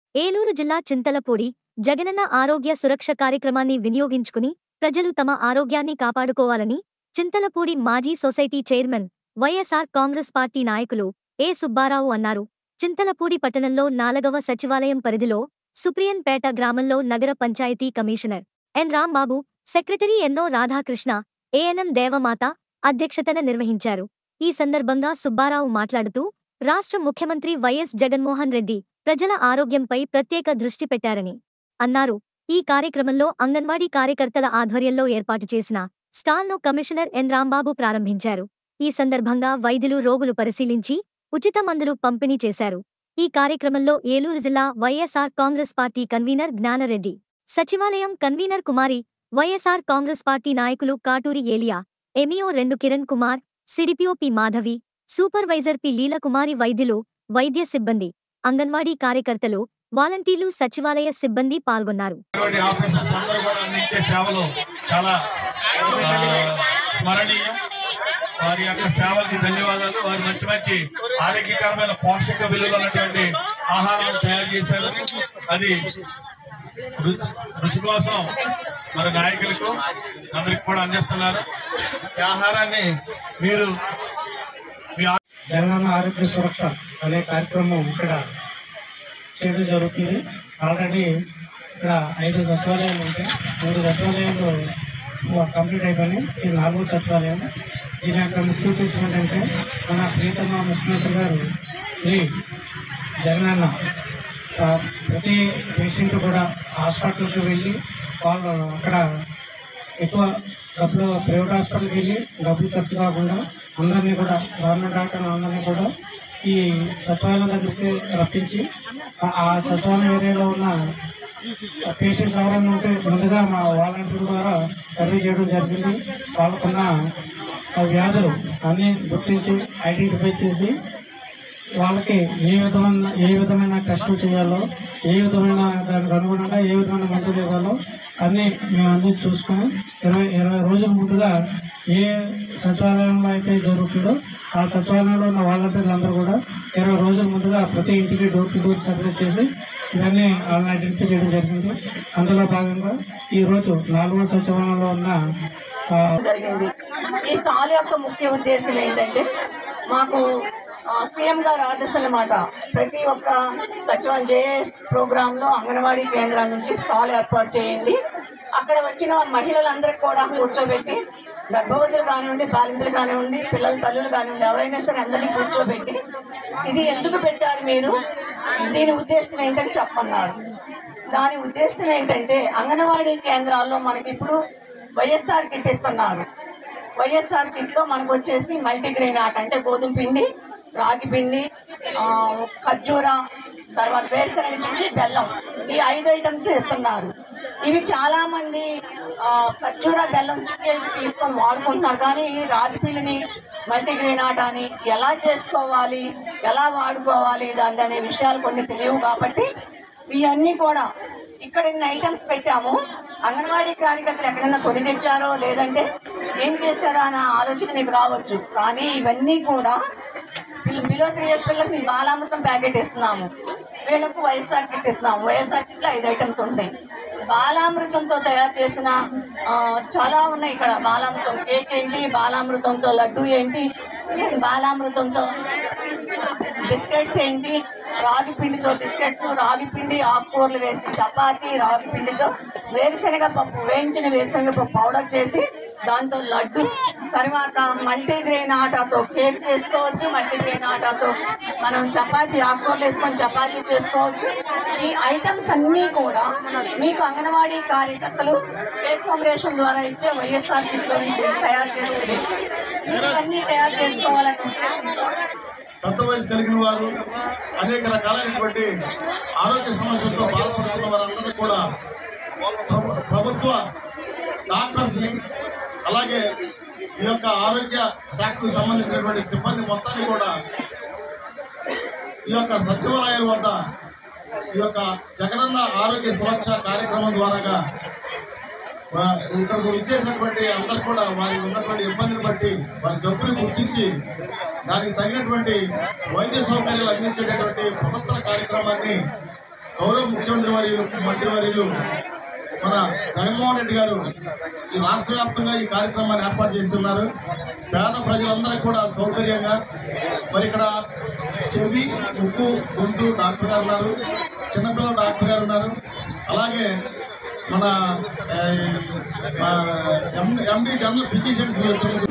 ఏలూరు జిల్లా చింతలపూడి జగనన్న ఆరోగ్య సురక్ష కార్యక్రమాన్ని వినియోగించుకుని ప్రజలు తమ ఆరోగ్యాన్ని కాపాడుకోవాలని చింతలపూడి మాజీ society chairman YSR Congress party నాయకులు ఏ సుబ్బారావు అన్నారు చింతలపూడి పట్టణంలో నాలగవ సచివాలయం పరిధిలో సుప్రియన్పేట గ్రామంలో నగర panchayat commissioner N Rambabu secretary ఎన్నో రాధాకృష్ణ ఏఎన్ఎం దేవమాత అధ్యక్షతన నిర్వహించారు ఈ సందర్భంగా సుబ్బారావు మాట్లాడుతూ రాష్ట్ర ముఖ్యమంత్రి వైఎస్ జగన్మోహన్ రెడ్డి ప్రజల ఆరోగ్యంపై ప్రత్యేక దృష్టి పెట్టారని అన్నారు ఈ కార్యక్రమంలో అంగన్వాడీ కార్యకర్తల ఆధ్వర్యంలో ఏర్పాటు చేసిన స్టాల్ను కమిషనర్ ఎన్ రాంబాబు ప్రారంభించారు ఈ సందర్భంగా వైద్యులు రోగులు పరిశీలించి ఉచిత మందులు పంపిణీ చేశారు ఈ కార్యక్రమంలో ఏలూరు జిల్లా వైఎస్ఆర్ కాంగ్రెస్ పార్టీ కన్వీనర్ జ్ఞానరెడ్డి సచివాలయం కన్వీనర్ కుమారి వైఎస్ఆర్ కాంగ్రెస్ పార్టీ నాయకులు కాటూరి ఏలియా ఎంఈఓ రెండు Kiran Kumar CDPO P Madhavi supervisor P Leelakumari వైద్యులు వైద్య సిబ్బంది అంగన్వాడీ కార్యకర్తలు వాలంటీర్లు సచివాలయ సిబ్బంది పాల్గొన్నారు ఇటువంటి ఆఫీసర్స్ అందరూ కూడా అందించే సేవలు చాలా ఆ, స్మరణీయం వారి యొక్క సేవలకి ధన్యవాదాలు వారు మంచి మంచి ఆరోగ్యకరమైన పోషక విలువలు ఉన్నటువంటి ఆహారాలు తయారు చేశారు అది రుచి రుచి కోసం మరి నాయకులకు అందరికి కూడా అందిస్తున్నారు ఈ ఆహారాన్ని మీరు మీ ఆ- జగనన్న ఆరోగ్య సురక్ష అనే కార్యక్రమం ఇక్కడ చేయడం జరుగుతుంది ఆల్రెడీ ఇక్కడ ఐదు సచివాలయాలు ఉంటాయి మూడు సచివాలయాలు కంప్లీట్ అయిపోయినాయి ఇది నాలుగో సచివాలయం దీని యొక్క ముఖ్య ఉద్దేశం ఏంటంటే మన ప్రియతమ ముఖ్యమంత్రి గారు శ్రీ జగనన్న ఆ, ప్రతి పేషెంట్ కూడా హాస్పిటల్కి వెళ్ళి వాళ్ళు అక్కడ ఎక్కువ డబ్బులు ప్రైవేట్ హాస్పిటల్కి వెళ్ళి డబ్బులు ఖర్చు కాకుండా అందరినీ కూడా గవర్నమెంట్ డాక్టర్ అందరినీ కూడా ఈ సచివాలయం దగ్గరికి రప్పించి ఆ- ఆ సచివాలయం ఏరియాలో ఉన్న పేషెంట్ ఎవరైనా ఉంటే ముందుగా మా వాలంటీర్ ద్వారా సర్వే చేయడం జరిగింది వాళ్ళకున్న ఆ వ్యాధులు అన్నీ గుర్తించి ఐడెంటిఫై చేసి వాళ్ళకి ఏ విధమైన ఏ విధమైన టెస్టులు చేయాలో ఏ విధమైన దానికి అనుగుణంగా ఏ విధమైన మందులు ఇవ్వాలో అన్నీ మేము అన్నీ చూసుకొని ఇరవై ఇరవై రోజుల ముందుగా ఏ సచివాలయంలో అయితే జరుగుతుందో ఆ సచివాలయంలో ఉన్న వాలంటీర్లు అందరూ కూడా ఇరవై రోజుల ముందుగా ప్రతి ఇంటికి డోర్ టు డోర్ సర్వే చేసి ఇవన్నీ వాళ్ళని ఐడెంటిఫై చేయడం జరిగింది అందులో భాగంగా ఈరోజు నాలుగో సచివాలయంలో ఉన్న ఆ, జరిగింది ఈ స్టాల్ యొక్క ముఖ్య ఉద్దేశం ఏంటంటే మాకు ఆ, సీఎం గారు ఆర్డర్స్ అన్నమాట ప్రతి ఒక్క సచివాలయం జేఎస్ ప్రోగ్రాంలో అంగన్వాడీ కేంద్రాల నుంచి స్టాల్ ఏర్పాటు చేయండి అక్కడ వచ్చిన మహిళలందరికీ కూడా కూర్చోబెట్టి గర్భవతులు కానివ్వండి బాలింతలు కానివ్వండి పిల్లల తల్లులు కానివ్వండి ఎవరైనా సరే అందరినీ కూర్చోబెట్టి ఇది ఎందుకు పెట్టారు మీరు దీని ఉద్దేశం ఏంటని చెప్పన్నారు దాని ఉద్దేశం ఏంటంటే అంగన్వాడీ కేంద్రాల్లో మనకి ఇప్పుడు వైఎస్ఆర్ కిట్ ఇస్తున్నారు వైఎస్ఆర్ కిట్లో మనకు వచ్చేసి మల్టీగ్రెయిన్ ఆట అంటే గోధుమ పిండి రాగి పిండి ఆ, ఖర్జూర తర్వాత వేరుశనగ చిల్లి బెల్లం ఈ ఐదు ఐటమ్స్ ఇస్తున్నారు ఇవి చాలా మంది ఆ, ఖర్జూర బెల్లం చిక్కేసి తీసుకొని వాడుకుంటున్నారు కానీ ఈ రాగి పిండిని మల్టీగ్రెయిన్ ఆట అని ఎలా చేసుకోవాలి ఎలా వాడుకోవాలి దాన్ని అనే విషయాలు కొన్ని తెలియవు కాబట్టి ఇవన్నీ కూడా ఇక్కడ ఇన్ని ఐటమ్స్ పెట్టాము అంగన్వాడీ కార్యకర్తలు ఎక్కడైనా కొని తెచ్చారో లేదంటే ఏం చేశారో అన్న ఆలోచన మీకు రావచ్చు కానీ ఇవన్నీ కూడా వీళ్ళు బిలో త్రీ ఇయర్స్ పిల్లలకి మేము బాలామృతం ప్యాకెట్ ఇస్తున్నాము వీళ్ళకు వైఎస్ఆర్ కిట్ ఇస్తున్నాము వైఎస్ఆర్ కిట్లో ఐదు ఐటమ్స్ ఉంటాయి బాలామృతంతో తయారు చేసిన ఆ, చాలా ఉన్నాయి ఇక్కడ బాలామృతం కేక్ ఏంటి బాలామృతంతో లడ్డు ఏంటి బాలామృతంతో బిస్కెట్స్ ఏంటి రాగి పిండితో బిస్కెట్స్ రాగి పిండి ఆకుకూరలు వేసి చపాతీ రాగి పిండితో వేరుశనగ పప్పు వేయించిన వేరుశనగ పప్పు పౌడర్ చేసి దాంతో లడ్డు తర్వాత మల్టీగ్రెయిన్ ఆటాతో కేక్ చేసుకోవచ్చు మల్టీగ్రెయిన్ ఆటాతో మనం చపాతీ ఆకుకూరలు వేసుకొని చపాతీ చేసుకోవచ్చు ఈ ఐటమ్స్ అన్నీ కూడా మీకు అంగన్వాడీ కార్యకర్తలు కేక్ ఫౌండేషన్ ద్వారా ఇచ్చే వైఎస్ఆర్ కిట్లో నుంచి తయారు చేసేది ఇవన్నీ తయారు చేసుకోవాలనే ఉద్దేశంతో పెద్ద వయసు కలిగిన వారు అనేక రకాలైనటువంటి ఆరోగ్య సమస్యలతో బాధపడుతున్న వారందరూ కూడా ప్రభు- ప్రభుత్వ డాక్టర్స్ని అలాగే ఈ యొక్క ఆరోగ్య శాఖకు సంబంధించినటువంటి సిబ్బంది మొత్తాన్ని కూడా ఈ యొక్క సచివాలయం వద్ద ఈ యొక్క జగనన్న ఆరోగ్య సురక్ష కార్యక్రమం ద్వారాగా వా- ఇక్కడికి ఇచ్చేసినటువంటి అందరూ కూడా వారికి ఉన్నటువంటి ఇబ్బందిని బట్టి వారి జబ్బుని గుర్తించి దానికి తగినటువంటి వైద్య సౌకర్యాలు అందించేటటువంటి ప్రభుత్వ కార్యక్రమాన్ని గౌరవ ముఖ్యమంత్రి వర్యులు మంత్రి వర్యులు మన జగన్మోహన్ రెడ్డి గారు ఈ రాష్ట్ర వ్యాప్తంగా ఈ కార్యక్రమాన్ని ఏర్పాటు చేస్తున్నారు పేద ప్రజలందరికీ కూడా సౌకర్యంగా మరి ఇక్కడ చెవి ముక్కు గొంతు డాక్టర్ గారు ఉన్నారు చిన్నపిల్లల డాక్టర్ గారు ఉన్నారు అలాగే మన ఎండి జనరల్ ఫిజిషియన్స్